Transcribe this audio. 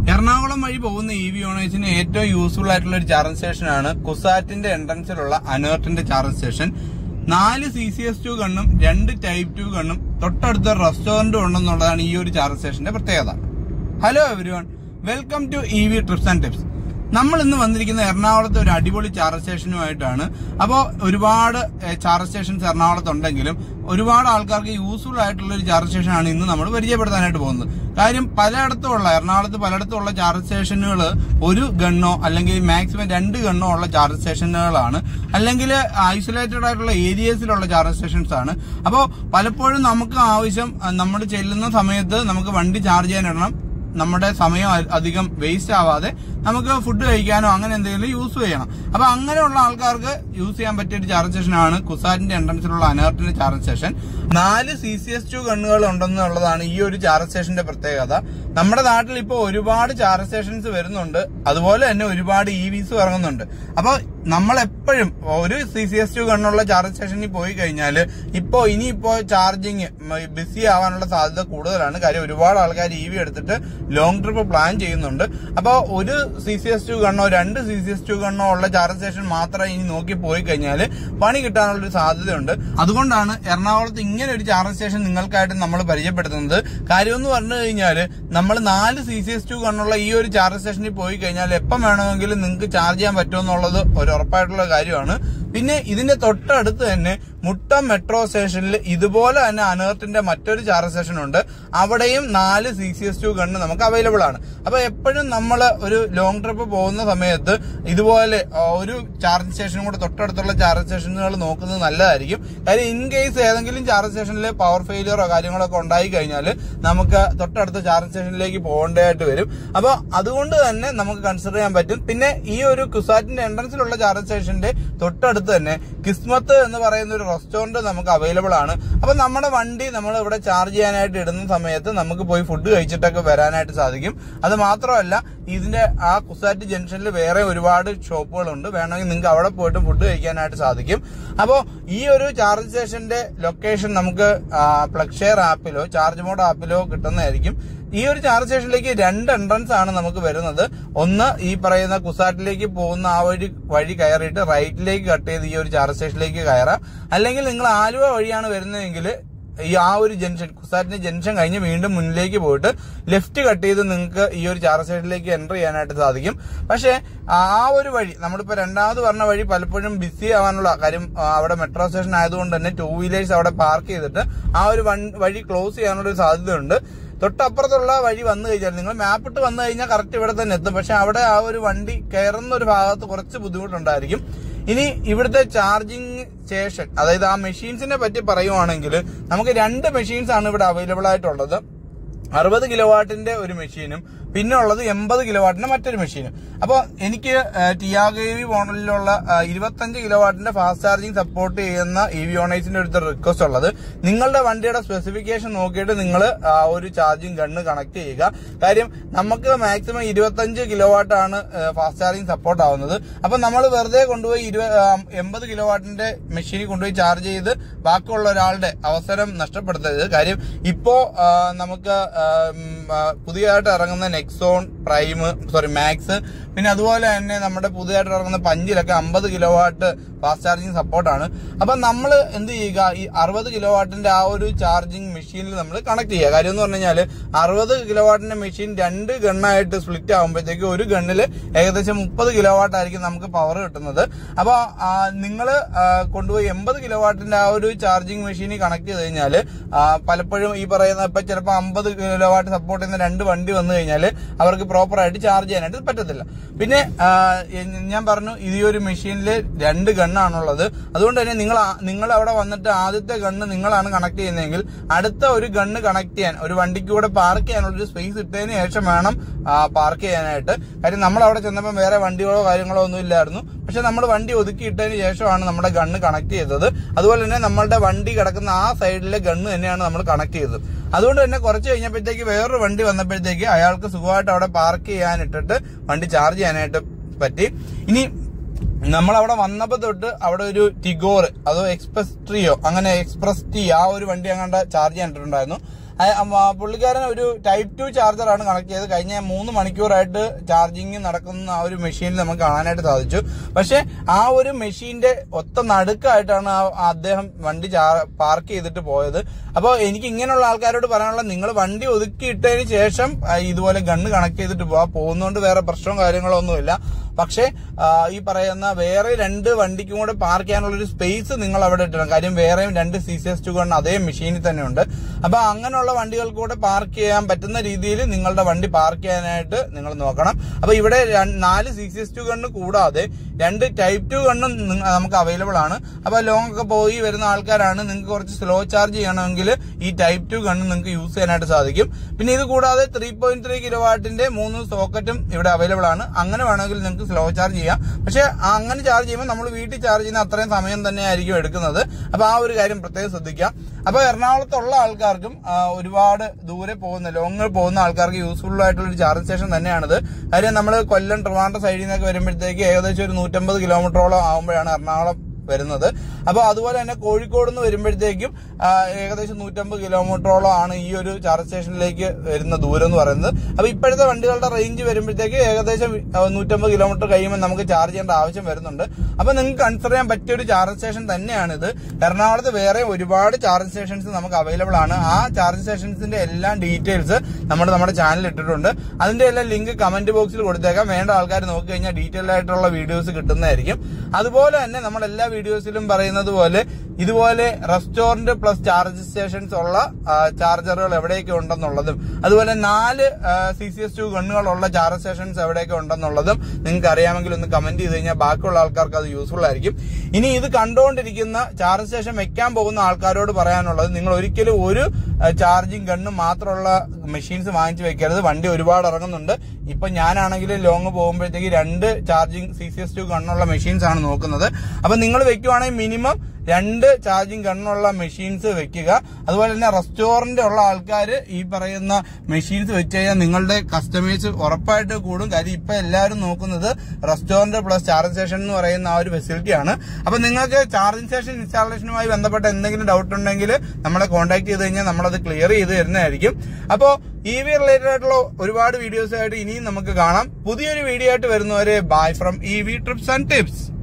എറണാകുളം വഴി പോകുന്ന E V ഓണേഴ്സിന് ഏറ്റവും യൂസ്ഫുൾ ആയിട്ടുള്ള ഒരു ചാർജ് സ്റ്റേഷനാണ് കുസാറ്റിന്റെ എൻട്രൻസിലുള്ള അനേർട്ടിന്റെ ചാർജ് സ്റ്റേഷൻ നാല് സി സി എസ് ടു ഗണ്ണും രണ്ട് ടൈപ്പ് ടു ഗണ്ണും തൊട്ടടുത്ത റെസ്റ്റോറന്റും ഉണ്ടെന്നുള്ളതാണ് ഈ ഒരു ചാർജ് സ്റ്റേഷന്റെ പ്രത്യേകത hello everyone welcome to E V trips and tips നമ്മൾ ഇന്ന് വന്നിരിക്കുന്ന എറണാകുളത്തെ ഒരു അടിപൊളി ചാർജ് സ്റ്റേഷനുമായിട്ടാണ് അപ്പോൾ ഒരുപാട് ഏഹ്, ചാർജ് സ്റ്റേഷൻസ് എറണാകുളത്തുണ്ടെങ്കിലും ഒരുപാട് ആൾക്കാർക്ക് യൂസ്ഫുൾ ആയിട്ടുള്ള ഒരു ചാർജ് സ്റ്റേഷനാണ് ഇന്ന് നമ്മൾ പരിചയപ്പെടുത്താനായിട്ട് പോകുന്നത് കാര്യം പലയിടത്തുമുള്ള എറണാകുളത്ത് പലയിടത്തുമുള്ള ചാർജ് സ്റ്റേഷനുകൾ ഒരു ഗണ്ണോ അല്ലെങ്കിൽ മാക്സിമം രണ്ട് ഗണ്ണോ ഉള്ള ചാർജ് സ്റ്റേഷനുകളാണ് അല്ലെങ്കിൽ ഐസൊലേറ്റഡ് ആയിട്ടുള്ള ഏരിയസിലുള്ള ചാർജ് സ്റ്റേഷൻസ് ആണ് അപ്പോൾ പലപ്പോഴും നമുക്ക് ആവശ്യം നമ്മൾ ചെല്ലുന്ന സമയത്ത് നമുക്ക് വണ്ടി ചാർജ് ചെയ്യാനിടണം നമ്മുടെ സമയം അ- അധികം വേസ്റ്റ് ആവാതെ നമുക്ക് ഫുഡ് കഴിക്കാനോ അങ്ങനെ എന്തെങ്കിലും യൂസ് ചെയ്യണം അപ്പൊ അങ്ങനെയുള്ള ആൾക്കാർക്ക് യൂസ് ചെയ്യാൻ പറ്റിയ ഒരു ചാർജ് സ്റ്റേഷനാണ് കുസാറ്റിന്റെ എൻട്രൻസിലുള്ള അനേർട്ടിന്റെ ചാർജ് സ്റ്റേഷൻ നാല് സി സി എസ് ടു ഗണ്ണുകൾ ഉണ്ടെന്നുള്ളതാണ് ഈ ഒരു ചാർജ് സ്റ്റേഷന്റെ പ്രത്യേകത നമ്മുടെ നാട്ടിൽ ഇപ്പോൾ ഒരുപാട് ചാർജ് സ്റ്റേഷൻസ് വരുന്നുണ്ട് അതുപോലെ തന്നെ ഒരുപാട് ഇ വിസ് ഇറങ്ങുന്നുണ്ട് അപ്പൊ നമ്മൾ എപ്പോഴും ഒരു സി സി എസ് ടു ഗണ്ണുള്ള ചാർജ് സ്റ്റേഷനിൽ പോയി കഴിഞ്ഞാൽ ഇപ്പോ ഇനിയിപ്പോ ചാർജിങ് ബിസി ആവാനുള്ള സാധ്യത കൂടുതലാണ് കാര്യം ഒരുപാട് ആൾക്കാർ ഇ വി എടുത്തിട്ട് ലോങ് ട്രിപ്പ് പ്ലാൻ ചെയ്യുന്നുണ്ട് അപ്പോൾ ഒരു സി സി എസ് ടു ഗണ്ണോ രണ്ട് സി സി എസ് ടു ഗണ്ണോ ഉള്ള ചാർജ് സ്റ്റേഷൻ മാത്രം ഇനി നോക്കി പോയി കഴിഞ്ഞാൽ പണി കിട്ടാനുള്ള ഒരു സാധ്യതയുണ്ട് അതുകൊണ്ടാണ് എറണാകുളത്ത് ഇങ്ങനെ ഒരു ചാർജ് സ്റ്റേഷൻ നിങ്ങൾക്കായിട്ട് നമ്മൾ പരിചയപ്പെടുത്തുന്നത് കാര്യം എന്ന് പറഞ്ഞു കഴിഞ്ഞാൽ നമ്മൾ നാല് സി സി എസ് ടു ഗണ്ണുള്ള ഈ ഒരു ചാർജ് സ്റ്റേഷനിൽ പോയി കഴിഞ്ഞാൽ എപ്പം വേണമെങ്കിലും നിങ്ങൾക്ക് ചാർജ് ചെയ്യാൻ പറ്റുമെന്നുള്ളത് ഒരു ഉറപ്പായിട്ടുള്ള കാര്യമാണ് പിന്നെ ഇതിന്റെ തൊട്ടടുത്ത് തന്നെ മുട്ടം മെട്രോ സ്റ്റേഷനിൽ ഇതുപോലെ തന്നെ അനേർട്ടിന്റെ മറ്റൊരു ചാർജ് സ്റ്റേഷൻ ഉണ്ട് അവിടെയും നാല് C C S two gun നമുക്ക് അവൈലബിൾ ആണ് അപ്പൊ എപ്പോഴും നമ്മൾ ഒരു ലോങ് ട്രിപ്പ് പോകുന്ന സമയത്ത് ഇതുപോലെ ആ, ഒരു ചാർജ് സ്റ്റേഷനും കൂടെ തൊട്ടടുത്തുള്ള ചാർജ് സ്റ്റേഷനുകൾ നോക്കുന്നത് നല്ലതായിരിക്കും കാര്യം ഇൻ കേസ് ഏതെങ്കിലും ചാർജ് സ്റ്റേഷനിൽ പവർ ഫെയിലിയറോ കാര്യങ്ങളൊക്കെ ഉണ്ടായി കഴിഞ്ഞാൽ നമുക്ക് തൊട്ടടുത്ത ചാർജ് സ്റ്റേഷനിലേക്ക് പോകേണ്ടതായിട്ട് വരും അപ്പോൾ അതുകൊണ്ട് തന്നെ നമുക്ക് കൺസിഡർ ചെയ്യാൻ പറ്റും പിന്നെ ഈ ഒരു കുസാറ്റിന്റെ എൻട്രൻസിലുള്ള ചാർജ് സ്റ്റേഷന്റെ തൊട്ടടുത്ത് തന്നെ കിസ്മത്ത് എന്ന് പറയുന്ന ഒരു റെസ്റ്റോറന്റ് നമുക്ക് അവൈലബിൾ ആണ് അപ്പൊ നമ്മുടെ വണ്ടി നമ്മൾ ഇവിടെ ചാർജ് ചെയ്യാനായിട്ട് ഇടുന്ന സമയത്ത് നമുക്ക് പോയി ഫുഡ് കഴിച്ചിട്ടൊക്കെ വരാനായിട്ട് സാധിക്കും അത് മാത്രമല്ല ഇതിന്റെ ആ കുസാറ്റ് ജംഗ്ഷനിൽ വേറെ ഒരുപാട് ഷോപ്പുകളുണ്ട് വേണമെങ്കിൽ നിങ്ങൾക്ക് അവിടെ പോയിട്ട് ഫുഡ് കഴിക്കാനായിട്ട് സാധിക്കും അപ്പോൾ ഈ ഒരു ചാർജ് സ്റ്റേഷന്റെ ലൊക്കേഷൻ നമുക്ക് പ്ലഗ്ഷെയർ ആപ്പിലോ ചാർജ് മോഡ് ആപ്പിലോ കിട്ടുന്നതായിരിക്കും ഈ ഒരു ചാർജ് സ്റ്റേഷനിലേക്ക് രണ്ട് എൻട്രൻസ് ആണ് നമുക്ക് വരുന്നത് ഒന്ന് ഈ പറയുന്ന കുസാറ്റിലേക്ക് പോകുന്ന ആ ഒരു വഴി കയറിയിട്ട് റൈറ്റിലേക്ക് കട്ട് ചെയ്ത് ഈ ഒരു ചാർജ് സ്റ്റേഷനിലേക്ക് കയറാം അല്ലെങ്കിൽ നിങ്ങൾ ആലുവ വഴിയാണ് വരുന്നതെങ്കിൽ ഈ ആ ഒരു ജംഗ്ഷൻ കുസാറ്റിന്റെ ജംഗ്ഷൻ കഴിഞ്ഞ് വീണ്ടും മുന്നിലേക്ക് പോയിട്ട് ലെഫ്റ്റ് കട്ട് ചെയ്ത് നിങ്ങൾക്ക് ഈ ഒരു ചാർജ് സ്റ്റേഷനിലേക്ക് എൻ്റർ ചെയ്യാനായിട്ട് സാധിക്കും പക്ഷേ ആ ഒരു വഴി നമ്മളിപ്പോ രണ്ടാമത് പറഞ്ഞ വഴി പലപ്പോഴും ബിസി ആവാനുള്ള കാര്യം ആ, അവിടെ മെട്രോ സ്റ്റേഷൻ ആയതുകൊണ്ട് തന്നെ ടൂ വീലേഴ്സ് അവിടെ പാർക്ക് ചെയ്തിട്ട് ആ ഒരു വൺ- വഴി ക്ലോസ് ചെയ്യാനുള്ള ഒരു സാധ്യതയുണ്ട് തൊട്ടപ്പുറത്തുള്ള വഴി വന്നു കഴിഞ്ഞാൽ നിങ്ങൾ മാപ്പ് ഇട്ട് വന്നു കഴിഞ്ഞാൽ കറക്റ്റ് ഇവിടെ തന്നെ എത്തും പക്ഷെ അവിടെ ആ ഒരു വണ്ടി കയറുന്ന ഒരു ഭാഗത്ത് കുറച്ച് ബുദ്ധിമുട്ടുണ്ടായിരിക്കും ഇനി ഇവിടുത്തെ ചാർജിങ് സ്റ്റേഷൻ അതായത് ആ മെഷീൻസിനെ പറ്റി പറയുവാണെങ്കിൽ നമുക്ക് രണ്ട് മെഷീൻസ് ആണ് ഇവിടെ അവൈലബിൾ ആയിട്ടുള്ളത് അറുപത് കിലോ വാട്ടിന്റെ ഒരു മെഷീനും പിന്നെ ഉള്ളത് എൺപത് കിലോ വാട്ടിന്റെ മറ്റൊരു മെഷീനും അപ്പോൾ എനിക്ക് ടിയാഗോ വി മോഡലിലുള്ള ഇരുപത്തഞ്ച് കിലോ വാട്ടിന്റെ ഫാസ്റ്റ് ചാർജിങ് സപ്പോർട്ട് ചെയ്യുന്ന ഇ വി ഓണൈസിന്റെ ഒരു റിക്വസ്റ്റ് ഉള്ളത് നിങ്ങളുടെ വണ്ടിയുടെ സ്പെസിഫിക്കേഷൻ നോക്കിയിട്ട് നിങ്ങൾ ആ ഒരു ചാർജിങ് ഗണ്ണ് കണക്ട് ചെയ്യുക കാര്യം നമുക്ക് മാക്സിമം ഇരുപത്തഞ്ച് കിലോ വാട്ടാണ് ഫാസ്റ്റ് ചാർജിങ് സപ്പോർട്ട് ആവുന്നത് അപ്പൊ നമ്മൾ വെറുതെ കൊണ്ടുപോയി ഇരുപ- ആ, എൺപത് കിലോ വാട്ടിന്റെ മെഷീനിൽ കൊണ്ടുപോയി ചാർജ് ചെയ്ത് ബാക്കിയുള്ള ഒരാളുടെ അവസരം നഷ്ടപ്പെടുത്തരുത് കാര്യം ഇപ്പോ ആ, നമുക്ക് ആ, ഉം, ആ, പുതിയതായിട്ട് ഇറങ്ങുന്ന നെക്സോൺ പ്രൈം സോറി മാക്സ് പിന്നെ അതുപോലെ തന്നെ നമ്മുടെ പുതിയതായിട്ട് ഇറങ്ങുന്ന പഞ്ചിലൊക്കെ അമ്പത് കിലോ വാട്ട് ഫാസ്റ്റ് ചാർജിങ് സപ്പോർട്ടാണ് അപ്പൊ നമ്മൾ എന്ത് ചെയ്യുക ഈ അറുപത് കിലോ വാട്ടിന്റെ ആ ഒരു ചാർജിങ് മെഷീനിൽ നമ്മൾ കണക്ട് ചെയ്യുക കാര്യം എന്ന് പറഞ്ഞു കഴിഞ്ഞാൽ അറുപത് കിലോ വാട്ടിന്റെ മെഷീൻ രണ്ട് ഗണ്ണായിട്ട് സ്പ്ലിറ്റ് ആകുമ്പോഴത്തേക്ക് ഒരു ഗണ്ണിൽ ഏകദേശം മുപ്പത് കിലോ വാട്ട് ആയിരിക്കും നമുക്ക് പവർ കിട്ടുന്നത് അപ്പൊ നിങ്ങൾ കൊണ്ടുപോയി എൺപത് കിലോ വാട്ടിന്റെ ആ ഒരു ചാർജിങ് മെഷീനിൽ കണക്ട് ചെയ്ത് കഴിഞ്ഞാൽ പലപ്പോഴും ഈ പറയുന്ന ഇപ്പൊ ചിലപ്പോൾ അമ്പത് കിലോ വാട്ട് സപ്പോർട്ട് ചെയ്യുന്ന രണ്ട് വണ്ടി വന്നു കഴിഞ്ഞാൽ അവർക്ക് പ്രോപ്പർ ആയിട്ട് ചാർജ് ചെയ്യാനായിട്ട് പറ്റത്തില്ല പിന്നെ ആ, എ- ഞാൻ പറഞ്ഞു ഈ ഒരു മെഷീനിൽ രണ്ട് ഗണ്ണാണുള്ളത് അതുകൊണ്ട് തന്നെ നിങ്ങൾ ആ- നിങ്ങൾ അവിടെ വന്നിട്ട് ആദ്യത്തെ ഗണ്ണ് നിങ്ങളാണ് കണക്ട് ചെയ്യുന്നതെങ്കിൽ അടുത്ത ഒരു ഗണ്ണ് കണക്ട് ചെയ്യാൻ ഒരു വണ്ടിക്ക് കൂടെ പാർക്ക് ചെയ്യാനുള്ള ഒരു സ്പേസ് ഇട്ടതിന് ശേഷം വേണം പാർക്ക് ചെയ്യാനായിട്ട് കാര്യം നമ്മൾ അവിടെ ചെന്നപ്പോൾ വേറെ വണ്ടികളോ കാര്യങ്ങളോ ഒന്നും ഇല്ലായിരുന്നു പക്ഷെ നമ്മൾ വണ്ടി ഒതുക്കി ഇട്ടതിന് ശേഷമാണ് നമ്മുടെ ഗണ്ണ് കണക്ട് ചെയ്തത് അതുപോലെ തന്നെ നമ്മളുടെ വണ്ടി കിടക്കുന്ന ആ സൈഡിലെ ഗണ്ണ് തന്നെയാണ് നമ്മൾ കണക്ട് ചെയ്തത് അതുകൊണ്ട് തന്നെ കുറച്ച് കഴിഞ്ഞപ്പോഴത്തേക്ക് വേറൊരു വണ്ടി വന്നപ്പോഴത്തേക്ക് അയാൾക്ക് സുഖമായിട്ട് അവിടെ പാർക്ക് ചെയ്യാനിട്ടിട്ട് വണ്ടി ചാർജ് ചെയ്യാനായിട്ട് പറ്റി ഇനി നമ്മൾ അവിടെ വന്നപ്പോ തൊട്ട് അവിടെ ഒരു ടിഗോർ അതോ എക്സ്പ്രസ് ട്രിയോ അങ്ങനെ എക്സ്പ്രസ് ടി ആ ഒരു വണ്ടി അങ്ങാണ്ട് ചാർജ് ചെയ്യാനിട്ടുണ്ടായിരുന്നു ആ- ആ പുള്ളിക്കാരൻ ഒരു ടൈപ്പ് ടു ചാർജറാണ് കണക്ട് ചെയ്ത് കഴിഞ്ഞ മൂന്ന് മണിക്കൂറായിട്ട് ചാർജിങ് നടക്കുന്ന ആ ഒരു മെഷീനിൽ നമുക്ക് കാണാനായിട്ട് സാധിച്ചു പക്ഷെ ആ ഒരു മെഷീന്റെ ഒത്ത നടുക്കായിട്ടാണ് ആ- ആ അദ്ദേഹം വണ്ടി പാർക്ക് ചെയ്തിട്ട് പോയത് അപ്പോൾ എനിക്ക് ഇങ്ങനെയുള്ള ആൾക്കാരോട് പറയാനുള്ള നിങ്ങൾ വണ്ടി ഒതുക്കിയിട്ടതിന് ശേഷം ആ, ഇതുപോലെ ഗണ്ണ് കണക്ട് ചെയ്തിട്ട് പോവാ പോകുന്നതുകൊണ്ട് വേറെ പ്രശ്നവും കാര്യങ്ങളോ ഒന്നുമില്ല പക്ഷേ ആ, ഈ പറയുന്ന വേറെ രണ്ട് വണ്ടിക്കും കൂടെ പാർക്ക് ചെയ്യാനുള്ള ഒരു സ്പേസ് നിങ്ങൾ അവിടെ ഇട്ടണം കാര്യം വേറെയും രണ്ട് C C S two gun അതേ മെഷീനിൽ തന്നെ ഉണ്ട് അപ്പൊ അങ്ങനെയുള്ള വണ്ടികൾക്ക് കൂടെ പാർക്ക് ചെയ്യാൻ പറ്റുന്ന രീതിയിൽ നിങ്ങളുടെ വണ്ടി പാർക്ക് ചെയ്യാനായിട്ട് നിങ്ങൾ നോക്കണം അപ്പൊ ഇവിടെ രണ്ട്- നാല് C C S two gun കൂടാതെ രണ്ട് ടൈപ്പ് ടു ഗണ്ണും നിങ്ങ- നമുക്ക് അവൈലബിൾ ആണ് അപ്പൊ ലോങ് ഒക്കെ പോയി വരുന്ന ആൾക്കാരാണ് നിങ്ങൾക്ക് കുറച്ച് സ്ലോ ചാർജ് ചെയ്യണമെങ്കിൽ ഈ ടൈപ്പ് ടു ഗണ്ണ് നിങ്ങൾക്ക് യൂസ് ചെയ്യാനായിട്ട് സാധിക്കും പിന്നെ ഇത് കൂടാതെ ത്രീ പോയിന്റ് ത്രീ കിലോ വാട്ടിന്റെ മൂന്ന് സോക്കറ്റും ഇവിടെ അവൈലബിൾ ആണ് അങ്ങനെ വേണമെങ്കിൽ നിങ്ങൾക്ക് സ്ലോ ചാർജ് ചെയ്യാം പക്ഷെ അങ്ങനെ ചാർജ് ചെയ്യുമ്പോൾ നമ്മൾ വീട്ടിൽ ചാർജ് ചെയ്യുന്ന അത്രയും സമയം തന്നെ ആയിരിക്കും എടുക്കുന്നത് അപ്പൊ ആ ഒരു കാര്യം പ്രത്യേകം ശ്രദ്ധിക്കാം അപ്പൊ എറണാകുളത്തുള്ള ആൾക്കാർക്കും ആ, ഒരുപാട് ദൂരെ പോകുന്ന ലോങ് പോകുന്ന ആൾക്കാർക്ക് യൂസ്ഫുൾ ആയിട്ടുള്ള ഒരു ചാർജ് സ്റ്റേഷൻ തന്നെയാണിത് കാര്യം നമ്മൾ കൊല്ലം ട്രിവാൻഡ്രം സൈഡിൽ നിന്നൊക്കെ വരുമ്പോഴത്തേക്ക് ഏകദേശം ഒരു നൂറ്റമ്പത് കിലോമീറ്ററോളം ആകുമ്പോഴാണ് എറണാകുളം വരുന്നത് അപ്പോൾ അതുപോലെ തന്നെ കോഴിക്കോട് നിന്ന് വരുമ്പോഴത്തേക്കും ആ, ഏകദേശം നൂറ്റമ്പത് കിലോമീറ്ററോളം ആണ് ഈ ഒരു ചാർജ് സ്റ്റേഷനിലേക്ക് വരുന്ന ദൂരം എന്ന് പറയുന്നത് അപ്പോൾ ഇപ്പോഴത്തെ വണ്ടികളുടെ റേഞ്ച് വരുമ്പോഴത്തേക്ക് ഏകദേശം ആ, നൂറ്റമ്പത് കിലോമീറ്റർ കഴിയുമ്പോൾ നമുക്ക് ചാർജ് ചെയ്യേണ്ട ആവശ്യം വരുന്നുണ്ട് അപ്പോൾ നിങ്ങൾക്ക് കൺസിഡർ ചെയ്യാൻ പറ്റിയ ഒരു ചാർജ് സ്റ്റേഷൻ തന്നെയാണിത് എറണാകുളത്ത് വേറെ ഒരുപാട് ചാർജ് സ്റ്റേഷൻസ് നമുക്ക് അവൈലബിൾ ആണ് ആ ചാർജ് സ്റ്റേഷൻസിന്റെ എല്ലാ ഡീറ്റെയിൽസ് നമ്മൾ നമ്മുടെ ചാനലിൽ ഇട്ടിട്ടുണ്ട് അതിന്റെ എല്ലാം ലിങ്ക് കമന്റ് ബോക്സിൽ കൊടുത്തേക്കാം വേണ്ട ആൾക്കാർ നോക്കി കഴിഞ്ഞാൽ ഡീറ്റെയിൽ ആയിട്ടുള്ള വീഡിയോസ് കിട്ടുന്നതായിരിക്കും അതുപോലെ തന്നെ നമ്മൾ എല്ലാ വീഡിയോസിലും പറയുന്നത് പോലെ ഇതുപോലെ റെസ്റ്റോറന്റ് പ്ലസ് ചാർജ് സ്റ്റേഷൻസ് ഉള്ള ആ, ചാർജറുകൾ എവിടെയൊക്കെ ഉണ്ടെന്നുള്ളതും അതുപോലെ നാല് സി സി എസ് ടു ഗണ്ണുകളുള്ള ചാർജ് സ്റ്റേഷൻസ് എവിടെയൊക്കെ ഉണ്ടെന്നുള്ളതും നിങ്ങൾക്ക് അറിയാമെങ്കിൽ ഒന്ന് കമന്റ് ചെയ്ത് കഴിഞ്ഞാൽ ബാക്കിയുള്ള ആൾക്കാർക്ക് അത് യൂസ്ഫുൾ ആയിരിക്കും ഇനി ഇത് കണ്ടുകൊണ്ടിരിക്കുന്ന ചാർജ് സ്റ്റേഷൻ വെക്കാൻ പോകുന്ന ആൾക്കാരോട് പറയാനുള്ളത് നിങ്ങൾ ഒരിക്കലും ഒരു ചാർജിങ് ഗണ്ണ് മാത്രമുള്ള മെഷീൻസ് വാങ്ങിച്ചു വെക്കരുത് വണ്ടി ഒരുപാട് ഇറങ്ങുന്നുണ്ട് ഇപ്പൊ ഞാനാണെങ്കിൽ ലോങ് പോകുമ്പോഴത്തേക്ക് രണ്ട് charging C C S two ഗണ്ണുള്ള മെഷീൻസ് ആണ് നോക്കുന്നത് അപ്പൊ നിങ്ങൾ വെക്കുവാണെങ്കിൽ മിനിമം രണ്ട് ചാർജിങ് ഗണ്ണുള്ള മെഷീൻസ് വെക്കുക അതുപോലെ തന്നെ റെസ്റ്റോറന്റ് ഉള്ള ആൾക്കാർ ഈ പറയുന്ന മെഷീൻസ് വെച്ച് കഴിഞ്ഞാൽ നിങ്ങളുടെ കസ്റ്റമേഴ്സ് ഉറപ്പായിട്ട് കൂടും കാര്യം ഇപ്പൊ എല്ലാവരും നോക്കുന്നത് റെസ്റ്റോറന്റ് പ്ലസ് ചാർജിങ് സ്റ്റേഷൻ എന്ന് പറയുന്ന ആ ഒരു ഫെസിലിറ്റിയാണ് അപ്പൊ നിങ്ങൾക്ക് ചാർജിങ് സ്റ്റേഷൻ ഇൻസ്റ്റാളേഷനുമായി ബന്ധപ്പെട്ട എന്തെങ്കിലും ഡൗട്ട് ഉണ്ടെങ്കിൽ നമ്മളെ കോൺടാക്ട് ചെയ്ത് കഴിഞ്ഞാൽ നമ്മളത് ക്ലിയർ ചെയ്ത് തരുന്നതായിരിക്കും അപ്പോൾ ഇ വി റിലേറ്റഡ് ആയിട്ടുള്ള ഒരുപാട് വീഡിയോസ് ആയിട്ട് ഇനിയും നമുക്ക് കാണാം പുതിയൊരു വീഡിയോ ആയിട്ട് വരുന്നവരെ bye from E V trips and tips